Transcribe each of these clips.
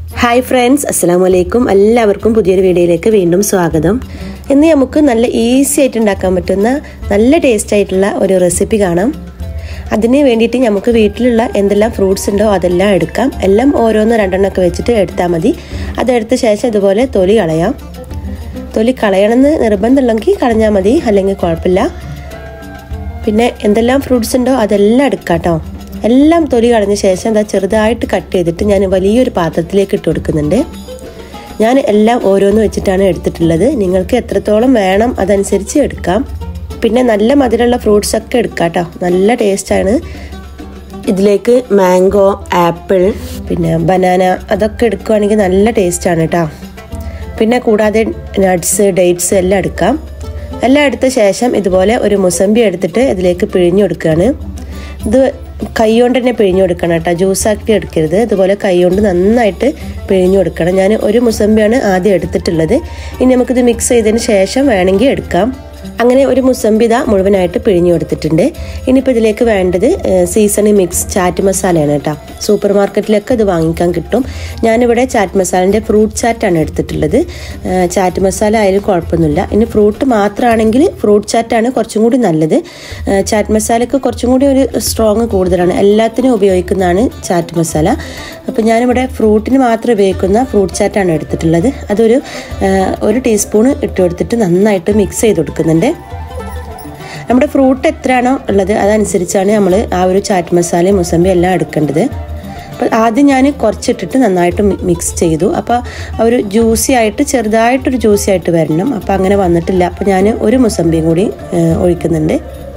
hi friends അസ്സാം വലൈക്കും എല്ലാവർക്കും പുതിയൊരു വീഡിയോയിലേക്ക് വീണ്ടും സ്വാഗതം ഇന്ന് നമുക്ക് നല്ല ഈസി ആയിട്ട് ഉണ്ടാക്കാൻ പറ്റുന്ന നല്ല ടേസ്റ്റ് ആയിട്ടുള്ള ഒരു റെസിപ്പി കാണാം അതിന് വേണ്ടിയിട്ട് നമുക്ക് വീട്ടിലുള്ള എന്തെല്ലാം ഫ്രൂട്ട്സ് ഉണ്ടോ അതെല്ലാം എടുക്കാം എല്ലാം ഓരോന്ന് രണ്ടെണ്ണമൊക്കെ വെച്ചിട്ട് എടുത്താൽ മതി അതെടുത്ത ശേഷം ഇതുപോലെ തൊലി കളയാം തൊലി കളയണമെന്ന് നിർബന്ധമുള്ളെങ്കിൽ കളഞ്ഞാൽ മതി അല്ലെങ്കിൽ കുഴപ്പമില്ല പിന്നെ എന്തെല്ലാം ഫ്രൂട്ട്സ് ഉണ്ടോ അതെല്ലാം എടുക്കാം കേട്ടോ എല്ലാം തൊലി കളഞ്ഞ ശേഷം എന്താ ചെറുതായിട്ട് കട്ട് ചെയ്തിട്ട് ഞാൻ വലിയൊരു പാത്രത്തിലേക്ക് ഇട്ട് കൊടുക്കുന്നുണ്ട് ഞാൻ എല്ലാം ഓരോന്ന് വെച്ചിട്ടാണ് എടുത്തിട്ടുള്ളത് നിങ്ങൾക്ക് എത്രത്തോളം വേണം അതനുസരിച്ച് എടുക്കാം പിന്നെ നല്ല മധുരമുള്ള ഫ്രൂട്ട്സ് ഒക്കെ എടുക്കാം കേട്ടോ നല്ല ടേസ്റ്റാണ് ഇതിലേക്ക് മാംഗോ ആപ്പിൾ പിന്നെ ബനാന അതൊക്കെ എടുക്കുകയാണെങ്കിൽ നല്ല ടേസ്റ്റാണ് കേട്ടോ പിന്നെ കൂടാതെ നട്ട്സ് ഡേറ്റ്സ് എല്ലാം എടുക്കാം എല്ലാം എടുത്ത ശേഷം ഇതുപോലെ ഒരു മുസമ്പി എടുത്തിട്ട് ഇതിലേക്ക് പിഴിഞ്ഞു കൊടുക്കുകയാണ് ഇത് കൈ കൊണ്ട് തന്നെ പിഴിഞ്ഞു കൊടുക്കണം കേട്ടോ ജ്യൂസാക്കി എടുക്കരുത് ഇതുപോലെ കൈ കൊണ്ട് നന്നായിട്ട് പിഴിഞ്ഞു കൊടുക്കണം ഞാൻ ഒരു മുസമ്പിയാണ് ആദ്യം എടുത്തിട്ടുള്ളത് ഇനി നമുക്കിത് മിക്സ് ചെയ്തതിന് ശേഷം വേണമെങ്കിൽ എടുക്കാം അങ്ങനെ ഒരു മുസമ്പിത മുഴുവനായിട്ട് പിഴിഞ്ഞു കൊടുത്തിട്ടുണ്ട് ഇനിയിപ്പോൾ ഇതിലേക്ക് വേണ്ടത് സീസണി മിക്സ് ചാറ്റ് മസാലയാണ് കേട്ടോ സൂപ്പർ മാർക്കറ്റിലൊക്കെ ഇത് വാങ്ങിക്കാൻ കിട്ടും ഞാനിവിടെ ചാറ്റ് മസാലൻ്റെ ഫ്രൂട്ട് ചാറ്റാണ് എടുത്തിട്ടുള്ളത് ചാറ്റ് മസാല ആയാലും കുഴപ്പമൊന്നുമില്ല ഇനി ഫ്രൂട്ട് മാത്രമാണെങ്കിൽ ഫ്രൂട്ട് ചാറ്റാണ് കുറച്ചും കൂടി നല്ലത് ചാറ്റ് മസാലയ്ക്ക് കുറച്ചും കൂടി ഒരു സ്ട്രോങ് കൂടുതലാണ് എല്ലാത്തിനും ഉപയോഗിക്കുന്നതാണ് ചാറ്റ് മസാല അപ്പോൾ ഞാനിവിടെ ഫ്രൂട്ടിന് മാത്രം ഉപയോഗിക്കുന്ന ഫ്രൂട്ട് ചാറ്റാണ് എടുത്തിട്ടുള്ളത് അതൊരു ഒരു ടീസ്പൂൺ ഇട്ട് കൊടുത്തിട്ട് നന്നായിട്ട് മിക്സ് ചെയ്ത് കൊടുക്കുന്നുണ്ട് നമ്മുടെ ഫ്രൂട്ട് എത്രയാണോ ഉള്ളത് അതനുസരിച്ചാണ് നമ്മൾ ആ ഒരു ചാറ്റ് മസാലയും മുസമ്പി എല്ലാം എടുക്കേണ്ടത് അപ്പോൾ ആദ്യം ഞാൻ കുറച്ചിട്ടിട്ട് നന്നായിട്ട് മിക്സ് ചെയ്തു അപ്പോൾ ഒരു ജ്യൂസി ആയിട്ട് ചെറുതായിട്ടൊരു ജ്യൂസി ആയിട്ട് വരണം അപ്പോൾ അങ്ങനെ വന്നിട്ടില്ല അപ്പോൾ ഞാൻ ഒരു മുസമ്പിയും കൂടി ഒഴിക്കുന്നുണ്ട്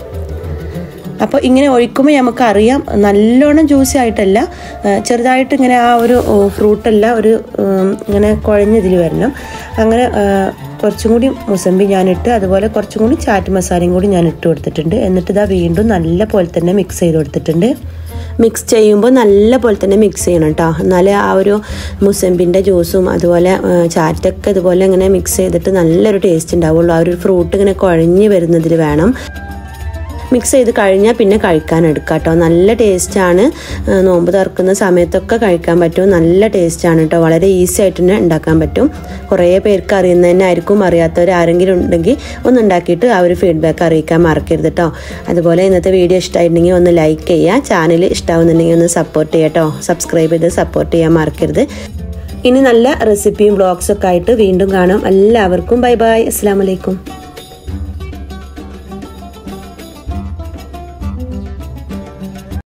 അപ്പോൾ ഇങ്ങനെ ഒഴിക്കുമ്പോൾ നമുക്ക് അറിയാം നല്ലോണം ജ്യൂസി ആയിട്ടല്ല ചെറുതായിട്ട് ഇങ്ങനെ ആ ഒരു ഫ്രൂട്ടെല്ലാം ഒരു ഇങ്ങനെ കുഴഞ്ഞതിൽ വരണം അങ്ങനെ കുറച്ചും കൂടി മുസമ്പി ഞാനിട്ട് അതുപോലെ കുറച്ചും കൂടി ചാറ്റ് മസാലയും കൂടി ഞാൻ ഇട്ട് കൊടുത്തിട്ടുണ്ട് എന്നിട്ട് ഇതാ വീണ്ടും നല്ല പോലെ തന്നെ മിക്സ് ചെയ്ത് കൊടുത്തിട്ടുണ്ട് മിക്സ് ചെയ്യുമ്പോൾ നല്ല പോലെ തന്നെ മിക്സ് ചെയ്യണം കേട്ടോ എന്നാലേ ആ ഒരു മുസമ്പിൻ്റെ ജ്യൂസും അതുപോലെ ചാറ്റൊക്കെ ഇതുപോലെ ഇങ്ങനെ മിക്സ് ചെയ്തിട്ട് നല്ലൊരു ടേസ്റ്റ് ഉണ്ടാവുള്ളൂ ആ ഒരു ഫ്രൂട്ട് ഇങ്ങനെ കുഴഞ്ഞ് വരുന്നതിൽ വേണം മിക്സ് ചെയ്ത് കഴിഞ്ഞാൽ പിന്നെ കഴിക്കാൻ എടുക്കാം കേട്ടോ നല്ല ടേസ്റ്റാണ് നോമ്പ് തുറക്കുന്ന സമയത്തൊക്കെ കഴിക്കാൻ പറ്റും നല്ല ടേസ്റ്റാണ് കേട്ടോ വളരെ ഈസി ആയിട്ട് തന്നെ ഉണ്ടാക്കാൻ പറ്റും കുറേ പേർക്ക് അറിയുന്നതന്നെ ആയിരിക്കും അറിയാത്തവർ ആരെങ്കിലും ഉണ്ടെങ്കിൽ ഒന്ന് ഉണ്ടാക്കിയിട്ട് ആ ഒരു ഫീഡ്ബാക്ക് അറിയിക്കാൻ മറക്കരുത് കേട്ടോ അതുപോലെ ഇന്നത്തെ വീഡിയോ ഇഷ്ടമായിട്ടുണ്ടെങ്കിൽ ഒന്ന് ലൈക്ക് ചെയ്യുക ചാനൽ ഇഷ്ടമാവുന്നുണ്ടെങ്കിൽ ഒന്ന് സപ്പോർട്ട് ചെയ്യുക കേട്ടോ സബ്സ്ക്രൈബ് ചെയ്ത് സപ്പോർട്ട് ചെയ്യാൻ മറക്കരുത് ഇനി നല്ല റെസിപ്പിയും ബ്ലോഗ്സൊക്കെ ആയിട്ട് വീണ്ടും കാണാം എല്ലാവർക്കും ബൈ ബൈ അസ്സാം വലൈക്കും